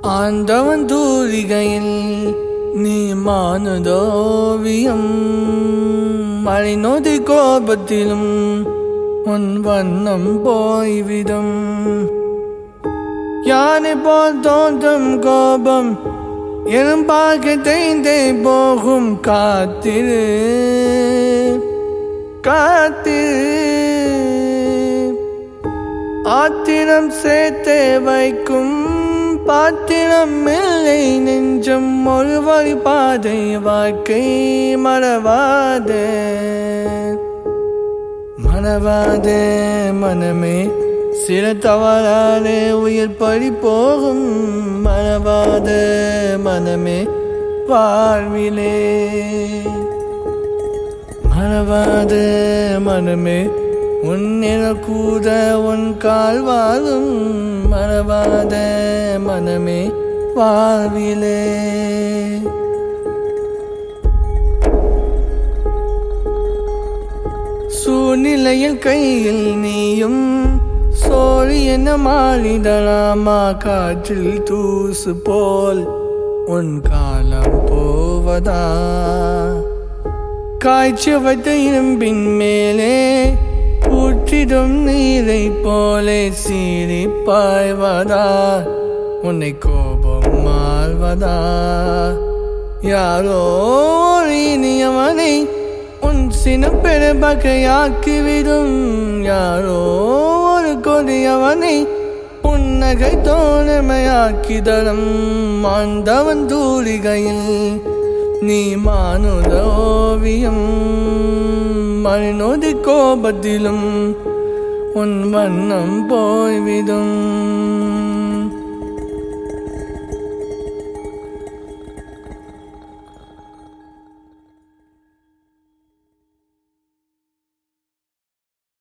ஆண்டவன் தூரிகையில் நீ மானுதோவியம் மழை நொதி கோபத்திலும் உன் வண்ணம் போய்விடும் யானை போல் தோன்றும் கோபம் எனும் பார்க்க தேய்ந்தே போகும் காத்திரு காத்திரு ஆத்திரம் சேர்த்தே வைக்கும் பாத்திரம் இல்லை நெஞ்சம் ஒரு வழி பாதை வாழ்க்கை மறவாதே மறவாதே மனமே சில தவறாலே உயிர் பறி போகும் மறவாதே மனமே வாழ்விலே மறவாதே மனமே உன்னிற கூட உன் கால் வாழும் மறவாத மனமே வாழ்விலே சூழ்நிலையில் கையில் நீயும் சோழி என்ன மாறிடலாமா காற்றில் தூசு போல் உன் காலம் போவதா காய்ச்சி வைத்த இரும்பின் மேலே ஊற்றிடும் நீரை போலே சீறி பாய்வதா உன்னை கோபம் மாழ்வதா யாரோ ஒரு இனியவனை உன் சின பெருபகையாக்கிவிடும் யாரோ ஒரு கொடியவனை புன்னகை தோழமையாக்கி தரும் ஆண்டவன் தூரிகையில் நீ மானுட ஓவியம் மறுநொதி கோபத்திலும் உன் வண்ணம் போய்விடும்